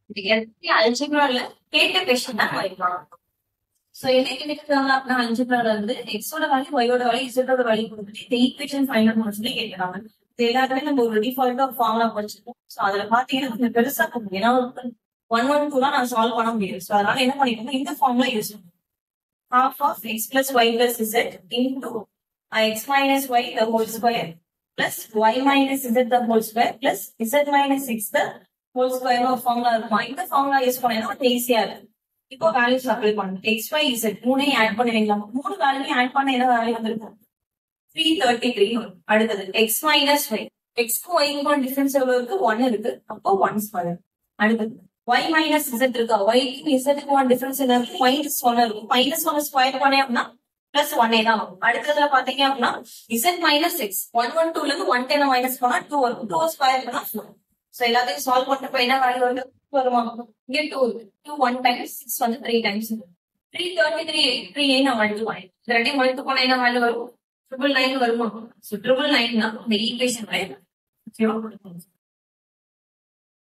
அல்ஜிப்ரால கேட்ட கொஸ்டின் தான் வைக்கலாம் சோ என்ன கேட்டுருக்காங்க அப்படின்னா அல்ஜிப்ரால வந்து எக்ஸோட வேல்யூ ஒயோட வேல்யூ இசட்டோட வேல்யூ கொடுத்துட்டு இந்த ஈக்குவேஷன் ஃபைண்ட் பண்ண சொல்லி கேட்கிறாங்க இது எல்லாருமே நம்ம ஒரு டிஃபால்ட்டா ஃபார்முலா படிச்சிருக்கோம் சோ அதுல பாத்தீங்கன்னா கொஞ்சம் பெருசா போகும் ஏன்னா ஒன் ஒன் டூ நான் சால்வ் பண்ண முடியாது சோ அதனால என்ன பண்ணிக்கோங்க இந்த ஃபார்முலா யூஸ் பண்ணுங்க half of x plus y plus z into uh, x minus y the whole square plus y minus z the whole square plus z minus x the whole square ஒரு formula இருக்கும் இந்த formula use பண்ணா கொஞ்சம் ஈஸியா இருக்கு இப்போ values apply பண்ணுங்க X Y Z மூணையும் ஆட் பண்ணுவீங்களா மூணு வேல்யூ ஆட் பண்ண என்ன வேல்யூ வந்திருக்கும் த்ரீ தேர்ட்டி த்ரீ அடுத்தது எக்ஸ் மைனஸ் ஒய் எக்ஸ்க்கும் ஒய்க்கும் டிஃபரன்ஸ் எவ்வளவு இருக்கு ஒன் இருக்கு அப்போ ஒன் ஸ்கொயர் அடுத்தது ஒய் மைனஸ் இசட் இருக்கா ஒய்க்கு இசட்டுக்கு ஒன் டிஃபரன்ஸ் என்ன இருக்கு மைனஸ் ஒன் இருக்கும் மைனஸ் ஒன் ஸ்கொயர் பண்ணே அப்படின்னா பிளஸ் ஒன்னே தான் வரும் அடுத்ததுல பாத்தீங்க அப்படின்னா Z minus six one one டூல இருந்து ஒன் டென் மைனஸ் பண்ணா டூ வரும் டூ ஸ்கொயர் பண்ணா ஃபோர் சோ எல்லாத்தையும் சால்வ் பண்றப்ப என்ன வேல்யூ வந்து வருமா இங்க two two one times six வந்து three times three thirty three three நான் மல்டிபிள் பண்ணேன் இந்த ரெண்டையும் மல்டிபிள் பண்ணா என்ன வேல்யூ வரும் ட்ரிபிள் நைன் வருமா ஸோ ட்ரிபிள் நைன் தான் இந்த ஈக்குவேஷன் வேல்யூ ஓகேவா